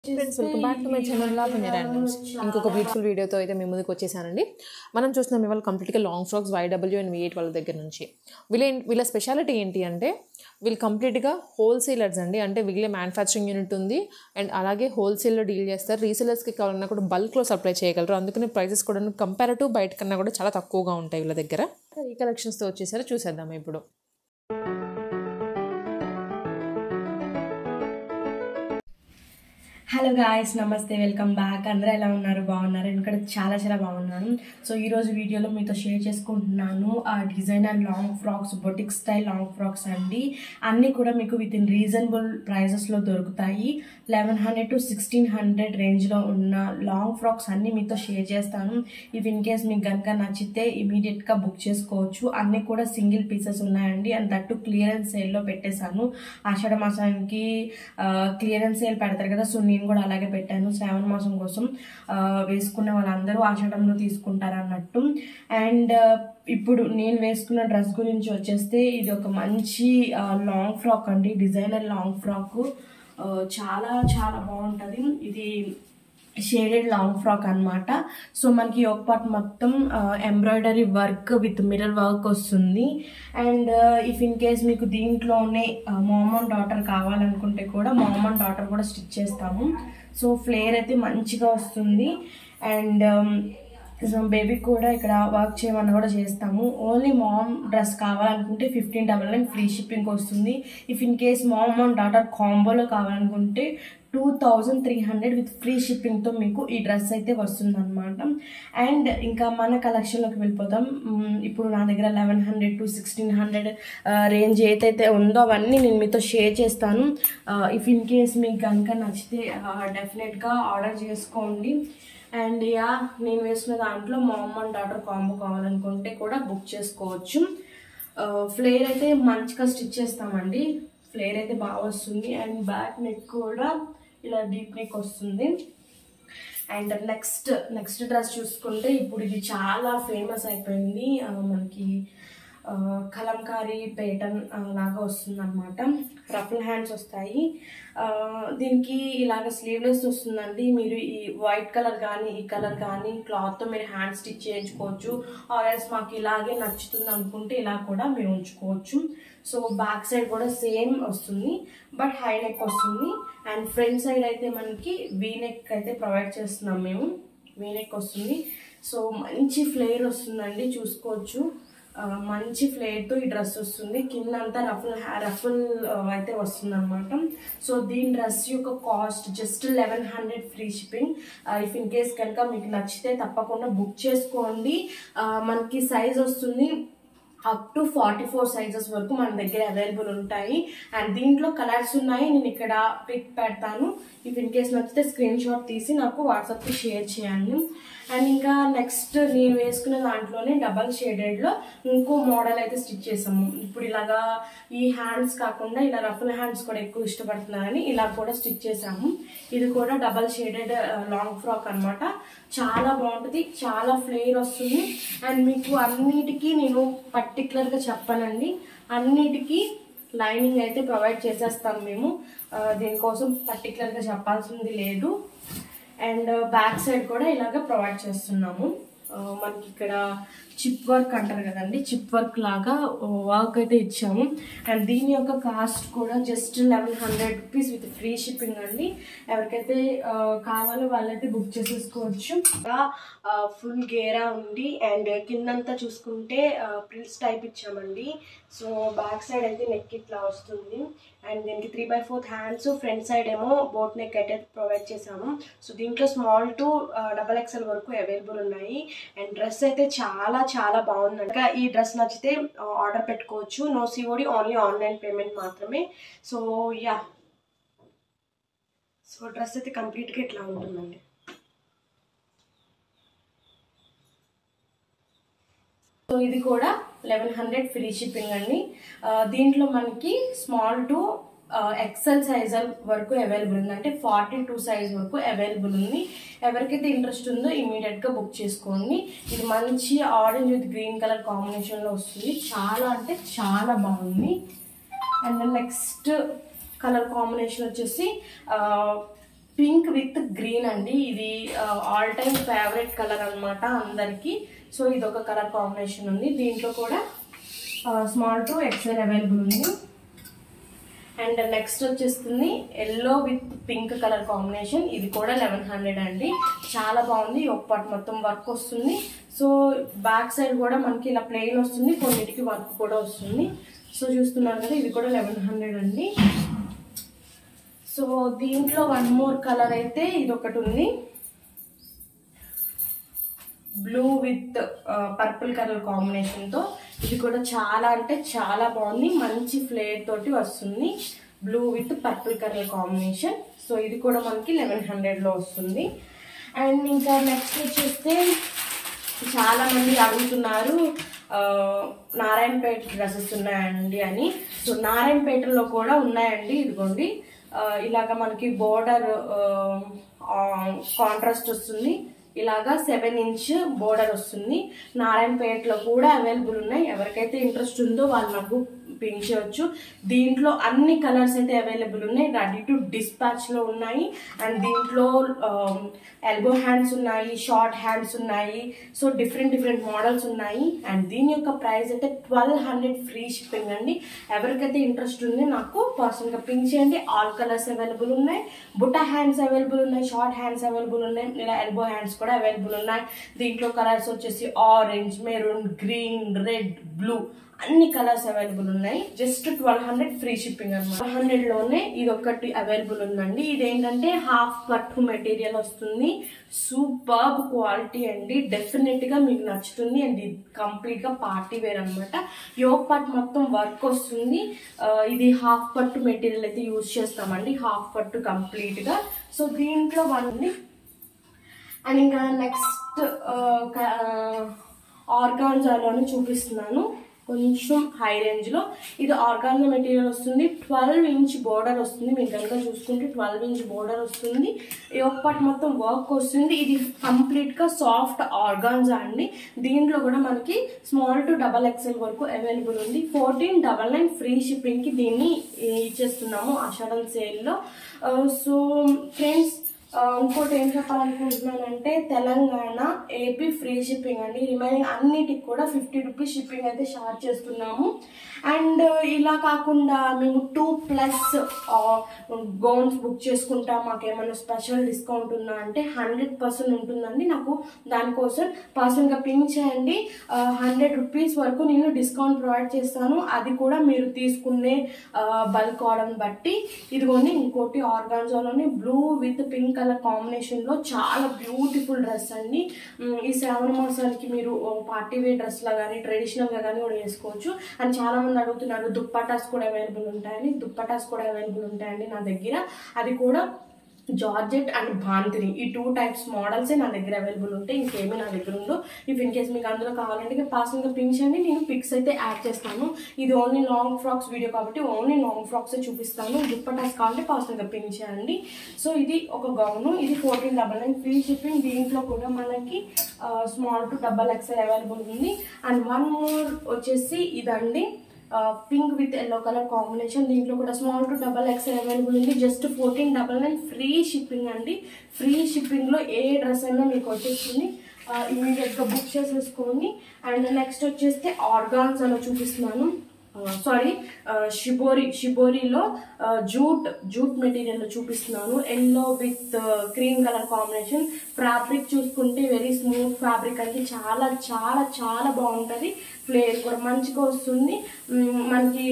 friends welcome back to my channel la randoms ఇంకొక beautiful వీడియోతో అయితే మీ ముందుకు వచ్చేసానండి మనం చూస్తున్నాం ఇవాళ కంప్లీట్గా long frocks Y W and V eight వాళ్ళ దగ్గర నుంచి వీళ్ళ వీళ్ళ స్పెషాలిటీ ఏంటి అంటే వీళ్ళు కంప్లీట్గా హోల్సేలర్స్ అండి అంటే వీళ్ళే మ్యానుఫ్యాక్చరింగ్ యూనిట్ ఉంది అండ్ అలాగే హోల్సేల్లో డీల్ చేస్తారు రీసేలర్స్కి కావాలన్నా కూడా బల్క్లో సప్లై చేయగలరు అందుకని ప్రైసెస్ కూడా కంపారిటివ్ బయట కన్నా కూడా చాలా తక్కువగా ఉంటాయి వీళ్ళ దగ్గర ఈ కలెక్షన్స్తో వచ్చేసారు చూసేద్దాం ఇప్పుడు హలో గాయస్ నమస్తే వెల్కమ్ బ్యాక్ అందరూ ఎలా ఉన్నారు బాగున్నారు నేను ఇక్కడ చాలా చాలా బాగున్నాను సో ఈరోజు వీడియోలో మీతో షేర్ చేసుకుంటున్నాను ఆ designer long frocks boutique style long frocks అండి అన్నీ కూడా మీకు విత్ ఇన్ రీజనబుల్ ప్రైజెస్లో దొరుకుతాయి eleven hundred to sixteen hundred రేంజ్లో ఉన్న లాంగ్ ఫ్రాక్స్ అన్నీ మీతో షేర్ చేస్తాను ఇఫ్ ఇన్ కేస్ మీకు కనుక నచ్చితే ఇమీడియట్గా బుక్ చేసుకోవచ్చు అన్నీ కూడా సింగిల్ పీసెస్ ఉన్నాయండి అండ్ దట్టు క్లియరెన్స్ సేల్లో పెట్టేశాను ఆషాఢ మాసానికి క్లియరెన్స్ సేల్ పెడతారు కదా సో నేను కూడా అలాగే పెట్టాను శ్రావణ మాసం కోసం ఆ, వేసుకున్న వాళ్ళందరూ ఆషాఢంలో తీసుకుంటారు అన్నట్టు అండ్ ఇప్పుడు నేను వేసుకున్న డ్రెస్ గురించి వచ్చేస్తే ఇది ఒక మంచి లాంగ్ ఫ్రాక్ అండి డిజైనర్ లాంగ్ ఫ్రాక్ చాలా చాలా బాగుంటుంది ఇది షేడెడ్ లాంగ్ ఫ్రాక్ అన్నమాట సో మనకి ఒక పార్ట్ మొత్తం embroidery work with mirror work వస్తుంది అండ్ ఇఫ్ ఇన్ కేస్ మీకు దీంట్లోనే మామన్ డాటర్ కావాలనుకుంటే కూడా మామన్ డాటర్ కూడా స్టిచ్ చేస్తాము సో ఫ్లేర్ అయితే మంచిగా వస్తుంది అండ్ సో బేబీ కూడా ఇక్కడ వర్క్ చేయమన్నా కూడా చేస్తాము ఓన్లీ మామ్ డ్రెస్ కావాలనుకుంటే fifteen double nine free shipping వస్తుంది if in case mom and daughter కాంబోలో కావాలనుకుంటే two thousand three hundred with free షిప్పింగ్తో మీకు ఈ డ్రెస్ అయితే వస్తుంది అనమాట అండ్ ఇంకా మన కలెక్షన్లోకి వెళ్ళిపోతాం మ్, ఇప్పుడు నా దగ్గర eleven hundred to sixteen hundred range ఏదైతే ఉందో అవన్నీ నేను మీతో షేర్ చేస్తాను ఇఫ్ ఇన్ కేస్ మీకు కనుక నచ్చితే డెఫినెట్గా ఆర్డర్ చేసుకోండి అండ్ యా నేను వేసుకున్న దాంట్లో మా అమ్మ అండ్ డాటర్ కాంబో కావాలనుకుంటే కూడా బుక్ చేసుకోవచ్చు ఫ్లేర్ అయితే మంచిగా స్టిచ్ చేస్తామండి ఫ్లేర్ అయితే బాగా వస్తుంది అండ్ బ్యాక్ నెక్ కూడా ఇలా డీప్ నెక్ వస్తుంది అండ్ నెక్స్ట్ నెక్స్ట్ డ్రెస్ చూసుకుంటే ఇప్పుడు ఇది చాలా ఫేమస్ అయిపోయింది ఆ, మనకి ఆ, కలంకారీ పేటర్న్ ఆ, లాగా వస్తుంది అనమాట రఫుల్ హ్యాండ్స్ వస్తాయి ఆ, దీనికి ఇలాగ స్లీవ్లెస్ వస్తుందండి మీరు ఈ వైట్ కలర్ కానీ ఈ కలర్ కానీ క్లాత్తో మీరు హ్యాండ్ స్టిచ్ చేయించుకోవచ్చు ఆర్ఎల్స్ మాకు ఇలాగే నచ్చుతుంది అనుకుంటే ఇలా కూడా మీరు ఉంచుకోవచ్చు సో బ్యాక్ సైడ్ కూడా సేమ్ వస్తుంది బట్ హై నెక్ వస్తుంది అండ్ ఫ్రంట్ సైడ్ అయితే మనకి వీ నెక్ అయితే ప్రొవైడ్ చేస్తున్నాం మేము వీ నెక్ వస్తుంది సో మంచి ఫ్లేర్ వస్తుందండి చూసుకోవచ్చు ఆ, మంచి ఫ్లేర్తో ఈ డ్రెస్ వస్తుంది కింద అంతా రఫుల్ రఫుల్ అయితే వస్తుంది అనమాట సో దీని డ్రెస్ యొక్క cost just eleven hundred free shipping if in case కనుక మీకు నచ్చితే తప్పకుండా బుక్ చేసుకోండి ఆ, మనకి సైజ్ వస్తుంది up to forty four sizes వరకు మన దగ్గర అవైలబుల్ ఉంటాయి అండ్ దీంట్లో కలర్స్ ఉన్నాయి నేను ఇక్కడ పిక్ పెడతాను ఇఫ్ ఇన్ కేస్ నచ్చితే స్క్రీన్ షాట్ తీసి నాకు వాట్సాప్కి షేర్ చేయండి అండ్ ఇంకా నెక్స్ట్ నేను వేసుకున్న దాంట్లోనే డబల్ షేడెడ్లో ఇంకో మోడల్ అయితే స్టిచ్ చేసాము ఇప్పుడు ఇలాగా ఈ హ్యాండ్స్ కాకుండా ఇలా రఫుల్ హ్యాండ్స్ కూడా ఎక్కువ ఇష్టపడుతున్నారని ఇలా కూడా స్టిచ్ చేసాము ఇది కూడా డబల్ షేడెడ్ లాంగ్ ఫ్రాక్ అన్నమాట చాలా బాగుంటుంది చాలా ఫ్లేర్ వస్తుంది అండ్ మీకు అన్నిటికీ నేను పర్టికులర్గా చెప్పానండి అన్నిటికీ లైనింగ్ అయితే ప్రొవైడ్ చేసేస్తాం మేము ఆ, దీనికోసం పర్టికులర్గా చెప్పాల్సింది లేదు అండ్ బ్యాక్ సైడ్ కూడా ఇలాగ ప్రొవైడ్ చేస్తున్నాము ఆ, మనకి ఇక్కడ చిప్ వర్క్ అంటారు కదండి చిప్ వర్క్ లాగా వర్క్ అయితే ఇచ్చాము అండ్ దీని యొక్క కాస్ట్ కూడా just eleven hundred rupees with free shipping అండి ఎవరికైతే ఆ, కావాలో వాళ్ళైతే బుక్ చేసేసుకోవచ్చు ఫుల్ గేరా ఉంది అండ్ కిందంతా చూసుకుంటే ప్రిల్స్ టైప్ ఇచ్చామండి సో బ్యాక్ సైడ్ అయితే నెక్ ఇట్లా వస్తుంది అండ్ దీనికి three by fourth hands front side ఏమో బోట్ నెక్ అయితే ప్రొవైడ్ చేసాము సో దీంట్లో స్మాల్ టు డబల్ ఎక్స్ఎల్ వరకు అవైలబుల్ ఉన్నాయి అండ్ డ్రెస్ అయితే చాలా చాలా బాగుంది ఇంకా ఈ డ్రెస్ నచ్చితే ఆర్డర్ పెట్టుకోవచ్చు no COD only online payment మాత్రమే సో యా సో డ్రెస్ అయితే కంప్లీట్గా ఇట్లా ఉంటుందండి సో ఇది కూడా లెవెన్ హండ్రెడ్ ఫ్రీ షిప్పింగ్ అండి ఆ, దీంట్లో మనకి స్మాల్ టు ఎక్సెల్ సైజ్ వరకు అవైలబుల్ ఉంది అంటే ఫార్టీ టూ సైజ్ వరకు అవైలబుల్ ఉంది ఎవరికైతే ఇంట్రెస్ట్ ఉందో ఇమీడియట్గా బుక్ చేసుకోండి ఇది మంచి ఆరెంజ్ విత్ గ్రీన్ కలర్ కాంబినేషన్లో వస్తుంది చాలా అంటే చాలా బాగుంది అండ్ నెక్స్ట్ కలర్ కాంబినేషన్ వచ్చేసి పింక్ విత్ గ్రీన్ అండి ఇది ఆల్ టైమ్ ఫేవరెట్ కలర్ అన్నమాట అందరికి సో ఇది ఒక కలర్ కాంబినేషన్ ఉంది దీంట్లో కూడా స్మాల్ టు ఎక్సెల్ అవైలబుల్ ఉంది అండ్ నెక్స్ట్ వచ్చేస్తుంది yellow with pink colour combination ఇది కూడా లెవెన్ హండ్రెడ్ అండి చాలా బాగుంది ఒక పాటు మొత్తం వర్క్ వస్తుంది సో బ్యాక్ సైడ్ కూడా మనకి ఇలా ప్లెయిన్ వస్తుంది కొన్నిటికి వర్క్ కూడా వస్తుంది సో చూస్తున్నారు కదా ఇది కూడా లెవెన్ హండ్రెడ్ అండి సో దీంట్లో వన్ మోర్ కలర్ అయితే ఇది ఒకటి ఉంది blue with purple colour combination తో ఇది కూడా చాలా అంటే చాలా బాగుంది మంచి ఫ్లేర్ తోటి వస్తుంది blue with purple colour combination so ఇది కూడా మనకి లెవెన్ హండ్రెడ్ లో వస్తుంది అండ్ ఇంకా నెక్స్ట్ వచ్చేస్తే చాలా మంది అడుగుతున్నారు ఆ, నారాయణపేట డ్రెస్సెస్ ఉన్నాయండి అని సో నారాయణపేటలో కూడా ఉన్నాయండి ఇదిగోండి ఆ, ఇలాగ మనకి బోర్డర్ కాంట్రాస్ట్ వస్తుంది ఇలాగా సెవెన్ ఇంచ్ బోర్డర్ వస్తుంది నారాయణపేటలో కూడా అవైలబుల్ ఉన్నాయి ఎవరికైతే ఇంట్రెస్ట్ ఉందో వాళ్ళు నాకు పింక్ చేయొచ్చు దీంట్లో అన్ని కలర్స్ అయితే అవైలబుల్ ఉన్నాయి రెడీ టు డిస్పాచ్ లో ఉన్నాయి అండ్ దీంట్లో ఎల్బో హ్యాండ్స్ ఉన్నాయి షార్ట్ హ్యాండ్స్ ఉన్నాయి సో డిఫరెంట్ డిఫరెంట్ మోడల్స్ ఉన్నాయి అండ్ దీని యొక్క ప్రైస్ అయితే ట్వెల్వ్ హండ్రెడ్ ఫ్రీ షిప్పింగ్ అండి ఎవరికైతే ఇంట్రెస్ట్ ఉంది నాకు పర్సనల్ గా పింక్ చేయండి ఆల్ కలర్స్ అవైలబుల్ ఉన్నాయి బుట్ట హ్యాండ్స్ అవైలబుల్ ఉన్నాయి షార్ట్ హ్యాండ్స్ అవైలబుల్ ఉన్నాయి ఇలా ఎల్బో హ్యాండ్స్ కూడా అవైలబుల్ ఉన్నాయి దీంట్లో కలర్స్ వచ్చేసి orange maroon green red blue అన్ని కలర్స్ అవైలబుల్ ఉన్నాయి just twelve hundred free shipping అనమాట ట్వెల్వ్ హండ్రెడ్ లోనే ఇది ఒకటి అవైలబుల్ ఉందండి ఇది ఏంటంటే హాఫ్ పట్టు మెటీరియల్ వస్తుంది సూపర్ క్వాలిటీ అండి డెఫినెట్ గా మీకు నచ్చుతుంది అండ్ ఇది కంప్లీట్ గా పార్టీ వేర్ అనమాట యోగ్ పార్ట్ మొత్తం వర్క్ వస్తుంది ఆ, ఇది హాఫ్ పట్టు మెటీరియల్ అయితే యూజ్ చేస్తామండి హాఫ్ పట్టు కంప్లీట్ గా సో దీంట్లో వన్ ఉంది అండ్ ఇంకా నెక్స్ట్ ఆర్గాన్జాలోనే చూపిస్తున్నాను కొంచెం హై రేంజ్ లో ఇది ఆర్గాన్జా మెటీరియల్ వస్తుంది ట్వెల్వ్ ఇంచ్ బోర్డర్ వస్తుంది మీరు కనుక చూసుకుంటే ట్వెల్వ్ ఇంచ్ బోర్డర్ వస్తుంది ఈ ఒక పార్ట్ మొత్తం వర్క్ వస్తుంది ఇది కంప్లీట్ గా సాఫ్ట్ ఆర్గాన్జా అండి దీంట్లో కూడా మనకి స్మాల్ టు డబల్ ఎక్స్ఎల్ వరకు అవైలబుల్ ఉంది fourteen double nine free shipping కి దీన్ని ఇచ్చేస్తున్నాము ఆషాఢం సేల్ లో సో ఫ్రెండ్స్ ఆ, ఇంకోటి ఏం చెప్పాలనుకుంటున్నానంటే తెలంగాణ ఏపీ ఫ్రీ షిప్పింగ్ అండి రిమైనింగ్ అన్నిటికి కూడా ఫిఫ్టీ రూపీస్ షిప్పింగ్ అయితే చార్జ్ చేస్తున్నాము అండ్ ఇలా కాకుండా మేము టూ ప్లస్ గౌన్స్ బుక్ చేసుకుంటా మాకు ఏమైనా స్పెషల్ డిస్కౌంట్ ఉందా అంటే హండ్రెడ్ పర్సెంట్ ఉంటుందండి నాకు దానికోసం పర్సన్గా పింక్ చేయండి హండ్రెడ్ రూపీస్ వరకు నేను డిస్కౌంట్ ప్రొవైడ్ చేస్తాను అది కూడా మీరు తీసుకునే బల్క్ ఆర్డర్ బట్టి ఇదిగోండి ఇంకోటి ఆర్గాన్జాలోని blue with pink colour combination లో చాలా బ్యూటిఫుల్ డ్రెస్ అండి ఉమ్, ఈ శ్రావణ మాసానికి మీరు పార్టీ వేర్ డ్రెస్ లా కానీ ట్రెడిషనల్ గా కానీ కూడా వేసుకోవచ్చు అండ్ చాలా మంది అడుగుతున్నారు దుప్పటాస్ కూడా అవైలబుల్ ఉంటాయని దుప్పటాస్ కూడా అవైలబుల్ ఉంటాయండి నా దగ్గర అది కూడా జార్జెట్ అండ్ భాంతిని ఈ టూ టైప్స్ మోడల్సే నా దగ్గర అవైలబుల్ ఉంటాయి ఇంకేమీ నా దగ్గర ఉందో ఇఫ్ ఇన్ కేస్ మీకు అందులో కావాలంటే పర్సనల్గా పింక్ చేయండి నేను పిక్స్ అయితే యాడ్ చేస్తాను ఇది ఓన్లీ లాంగ్ ఫ్రాక్స్ వీడియో కాబట్టి ఓన్లీ లాంగ్ ఫ్రాక్స్ చూపిస్తాను దుప్పటాస్ కావాలంటే పర్సనల్గా పింక్ చేయండి సో ఇది ఒక గౌను ఇది fourteen double nine free shipping దీంట్లో కూడా మనకి small to double XL available ఉంది అండ్ వన్ మోర్ వచ్చేసి ఇదండి pink with yellow colour combination దీంట్లో కూడా small to double XL available ఉంది just fourteen double nine free shipping అండి ఫ్రీ షిప్పింగ్ లో ఏ డ్రెస్ అయినా మీకు వచ్చేస్తుంది ఇమీడియట్ గా బుక్ చేసేసుకోండి అండ్ నెక్స్ట్ వచ్చేస్తే ఆర్గాన్స్ అని చూపిస్తున్నాను సారీ షిబోరి షిబోరిలో జూట్ జూట్ మెటీరియల్ చూపిస్తున్నాను yellow with cream colour combination fabric చూసుకుంటే వెరీ స్మూత్ ఫ్యాబ్రిక్ అంటే చాలా చాలా చాలా బాగుంటుంది ఫ్లేర్ కూడా మంచిగా వస్తుంది మ్, మనకి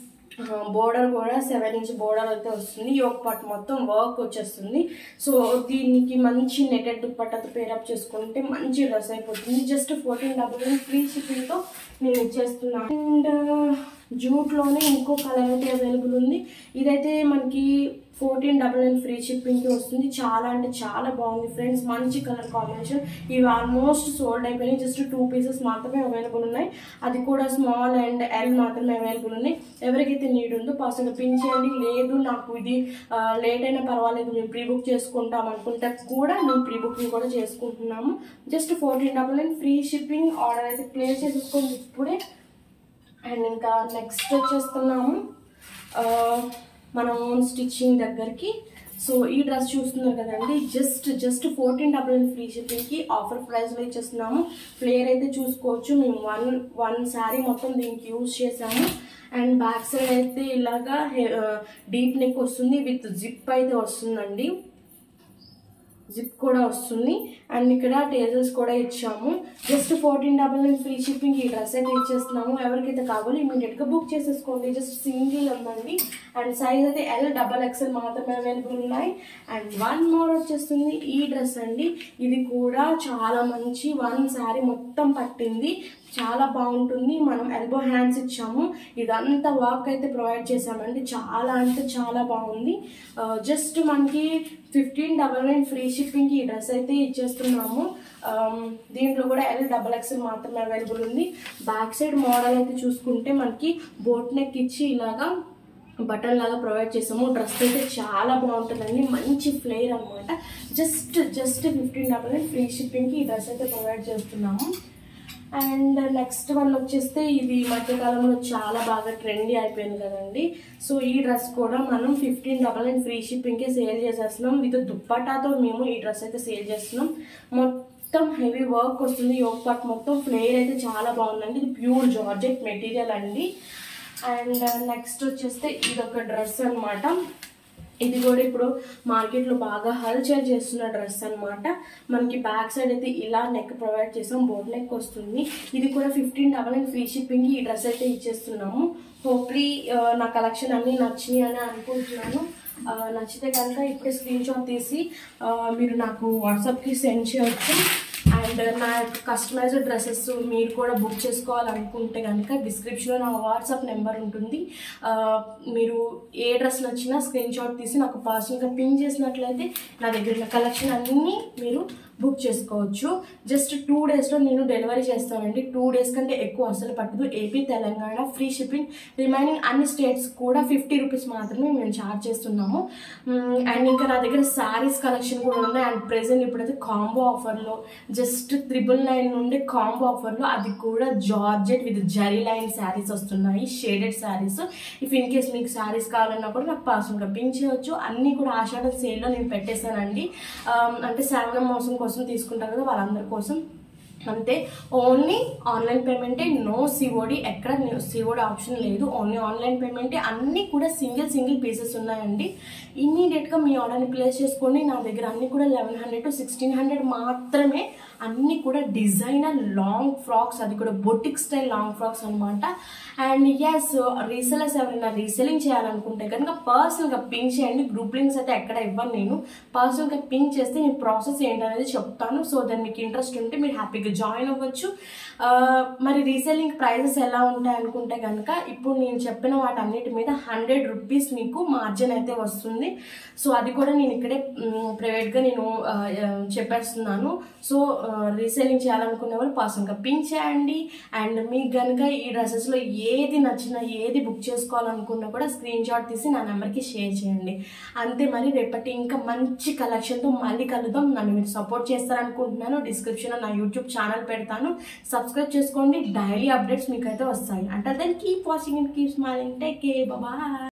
బోర్డర్ కూడా సెవెన్ ఇంచ్ బోర్డర్ అయితే వస్తుంది యోక్ పార్ట్ మొత్తం వర్క్ వచ్చేస్తుంది సో దీనికి మంచి నెటెడ్ దుప్పట్టతో పేరప్ చేసుకుంటే మంచి డ్రెస్ అయిపోతుంది just fourteen double nine free షిప్పింగ్తో నేను ఇచ్చేస్తున్నాను అండ్ జూట్లోనే ఇంకో కలర్ అయితే అవైలబుల్ ఉంది ఇదైతే మనకి ఫోర్టీన్ డబల్ నైన్ ఫ్రీ షిప్పింగ్కి వస్తుంది చాలా అంటే చాలా బాగుంది ఫ్రెండ్స్ మంచి కలర్ కాంబినేషన్ ఇవి ఆల్మోస్ట్ సోల్డ్ అయిపోయినాయి జస్ట్ టూ పీసెస్ మాత్రమే అవైలబుల్ ఉన్నాయి అది కూడా స్మాల్ అండ్ ఎల్ మాత్రమే అవైలబుల్ ఉన్నాయి ఎవరికైతే నీడ్ ఉందో పర్సనల్ పిన్ చేయండి లేదు నాకు ఇది లేట్ అయినా పర్వాలేదు మేము ప్రీ బుక్ చేసుకుంటాం అనుకుంటే కూడా మేము ప్రీ బుకింగ్ కూడా చేసుకుంటున్నాము just fourteen double nine free shipping order అయితే ప్లేస్ చేసేసుకోండి ఇప్పుడే అండ్ ఇంకా నెక్స్ట్ వచ్చేస్తున్నాము ఆ, మన ఓన్ స్టిచ్చింగ్ దగ్గరికి సో ఈ డ్రెస్ చూస్తున్నారు కదండి just just fourteen double nine free షిప్పింగ్కి ఆఫర్ ప్రైస్లో ఇచ్చేస్తున్నాము ఫ్లేయర్ అయితే చూసుకోవచ్చు మేము వన్ వన్ శారీ మొత్తం దీనికి యూజ్ చేసాము అండ్ బ్యాక్ సైడ్ అయితే ఇలాగా డీప్ నెక్ వస్తుంది విత్ జిప్ అయితే వస్తుందండి జిప్ కూడా వస్తుంది అండ్ ఇక్కడ టేజల్స్ కూడా ఇచ్చాము just fourteen double nine free shipping ఈ డ్రెస్ అయితే ఇచ్చేస్తున్నాము ఎవరికైతే కావాలో ఇమీడియట్గా బుక్ చేసేసుకోండి జస్ట్ సింగిల్ ఉందండి అండ్ సైజ్ అయితే ఎల్ డబల్ ఎక్స్ఎల్ మాత్రమే అవైలబుల్ ఉన్నాయి అండ్ వన్ మోర్ వచ్చేస్తుంది ఈ డ్రెస్ అండి ఇది కూడా చాలా మంచి వన్ శారీ మొత్తం పట్టింది చాలా బాగుంటుంది మనం ఎల్బో హ్యాండ్స్ ఇచ్చాము ఇదంతా వర్క్ అయితే ప్రొవైడ్ చేసామండి చాలా అంటే చాలా బాగుంది జస్ట్ మనకి ఫిఫ్టీన్ డబల్ నైన్ ఫ్రీ షిప్పింగ్కి ఈ డ్రెస్ అయితే ఇచ్చేస్తున్నాము దీంట్లో కూడా ఎల్ డబల్ ఎక్స్ఎల్ మాత్రమే అవైలబుల్ ఉంది బ్యాక్ సైడ్ మోడల్ అయితే చూసుకుంటే మనకి బోట్ నెక్ ఇచ్చి ఇలాగా బటన్ లాగా ప్రొవైడ్ చేసాము డ్రెస్ అయితే చాలా బాగుంటుందండి మంచి ఫ్లేర్ అనమాట just just fifteen double nine free షిప్పింగ్కి ఈ డ్రెస్ అయితే ప్రొవైడ్ చేస్తున్నాము అండ్ నెక్స్ట్ వన్ వచ్చేస్తే ఇది మధ్యకాలంలో చాలా బాగా ట్రెండీ అయిపోయింది కదండి సో ఈ డ్రెస్ కూడా మనం ఫిఫ్టీన్ డబల్ అండ్ ఫ్రీ షిప్పింగ్కే సేల్ చేసేస్తున్నాం విత్ దుప్పటాతో మేము ఈ డ్రెస్ అయితే సేల్ చేస్తున్నాం మొత్తం హెవీ వర్క్ వస్తుంది యోగ్ పార్ట్ మొత్తం ఫ్లేర్ అయితే చాలా బాగుందండి ఇది ప్యూర్ జార్జెట్ మెటీరియల్ అండి అండ్ నెక్స్ట్ వచ్చేస్తే ఇది ఒక డ్రెస్ అనమాట ఇది కూడా ఇప్పుడు మార్కెట్లో బాగా హల్చల్ చేస్తున్న డ్రెస్ అనమాట మనకి బ్యాక్ సైడ్ అయితే ఇలా నెక్ ప్రొవైడ్ చేసాం బోట్ నెక్ వస్తుంది ఇది కూడా fifteen double and free shipping ఈ డ్రెస్ అయితే ఇచ్చేస్తున్నాము హోప్లీ నా కలెక్షన్ అన్నీ నచ్చినాయి అని అనుకుంటున్నాను నచ్చితే కనుక ఇప్పుడే స్క్రీన్ షాట్ తీసి మీరు నాకు వాట్సాప్కి సెండ్ చేయొచ్చు అండ్ నా యొక్క కస్టమైజ్డ్ డ్రెస్సెస్ మీరు కూడా బుక్ చేసుకోవాలనుకుంటే కనుక డిస్క్రిప్షన్లో నా వాట్సాప్ నెంబర్ ఉంటుంది మీరు ఏ డ్రెస్ నచ్చినా స్క్రీన్ షాట్ తీసి నాకు పర్సనల్గా పిన్ చేసినట్లయితే నా దగ్గర ఉన్న కలెక్షన్ అన్నీ మీరు బుక్ చేసుకోవచ్చు జస్ట్ టూ డేస్లో నేను డెలివరీ చేస్తానండి టూ డేస్ కంటే ఎక్కువ అసలు పట్టదు AP Telangana free shipping remaining అన్ని స్టేట్స్ కూడా ఫిఫ్టీ రూపీస్ మాత్రమే మేము ఛార్జ్ చేస్తున్నాము అండ్ ఇంకా నా దగ్గర శారీస్ కలెక్షన్ కూడా ఉన్నాయి అండ్ ప్రెసెంట్ ఇప్పుడైతే కాంబో ఆఫర్లో జస్ట్ త్రిబుల్ నైన్ నుండి కాంబో ఆఫర్లో అది కూడా georgette with zari line saris వస్తున్నాయి shaded saris if in case మీకు శారీస్ కావాలన్నా కూడా నాకు పర్సనల్గా పింక్ చేయొచ్చు అన్నీ కూడా ఆషాఢ సేల్లో నేను పెట్టేశానండి అంటే శ్రావణ మోసం కోసం తీసుకుంటారు కదా వాళ్ళందరి కోసం అంతే ఓన్లీ ఆన్లైన్ పేమెంటే నో సిఓడి ఎక్కడ సిఓడి ఆప్షన్ లేదు ఓన్లీ ఆన్లైన్ పేమెంటే అన్నీ కూడా సింగిల్ సింగిల్ పీసెస్ ఉన్నాయండి ఇమ్మీడియట్గా మీ ఆర్డర్ని ప్లేస్ చేసుకోండి నా దగ్గర అన్ని కూడా eleven hundred to sixteen hundred మాత్రమే అన్నీ కూడా డిజైనర్ లాంగ్ ఫ్రాక్స్ అది కూడా బొటిక్ స్టైల్ లాంగ్ ఫ్రాక్స్ అనమాట అండ్ ఎస్ రీసెలర్స్ ఎవరైనా రీసెలింగ్ చేయాలనుకుంటే కనుక పర్సనల్గా పింక్ చేయండి గ్రూప్ లింక్స్ అయితే ఎక్కడ ఇవ్వను నేను పర్సనల్గా పింక్ చేస్తే మీ ప్రాసెస్ ఏంటనేది చెప్తాను సో దాన్ని మీకు ఇంట్రెస్ట్ ఉంటే మీరు హ్యాపీగా జాయిన్ అవ్వచ్చు మరి రీసెలింగ్ ప్రైజెస్ ఎలా ఉంటాయి అనుకుంటే కనుక ఇప్పుడు నేను చెప్పిన వాటన్నిటి మీద హండ్రెడ్ రూపీస్ మీకు మార్జిన్ అయితే వస్తుంది సో అది కూడా నేను ఇక్కడే ప్రైవేట్గా నేను చెప్పేస్తున్నాను సో రీసేలింగ్ చేయాలనుకునే వాళ్ళు పర్సన్గా పింక్ చేయండి అండ్ మీకు కనుక ఈ డ్రెస్సెస్లో ఏది నచ్చినా ఏది బుక్ చేసుకోవాలనుకున్నా కూడా స్క్రీన్ షాట్ తీసి నా నెంబర్కి షేర్ చేయండి అంతే మరి రేపటి ఇంకా మంచి కలెక్షన్తో మళ్ళీ కలుద్దాం నన్ను మీరు సపోర్ట్ చేస్తారనుకుంటున్నాను డిస్క్రిప్షన్లో నా యూట్యూబ్ ఛానల్ పెడతాను సబ్స్క్రైబ్ చేసుకోండి డైలీ అప్డేట్స్ మీకు అయితే వస్తాయి అంటే then keep watching and keep smiling take care Baba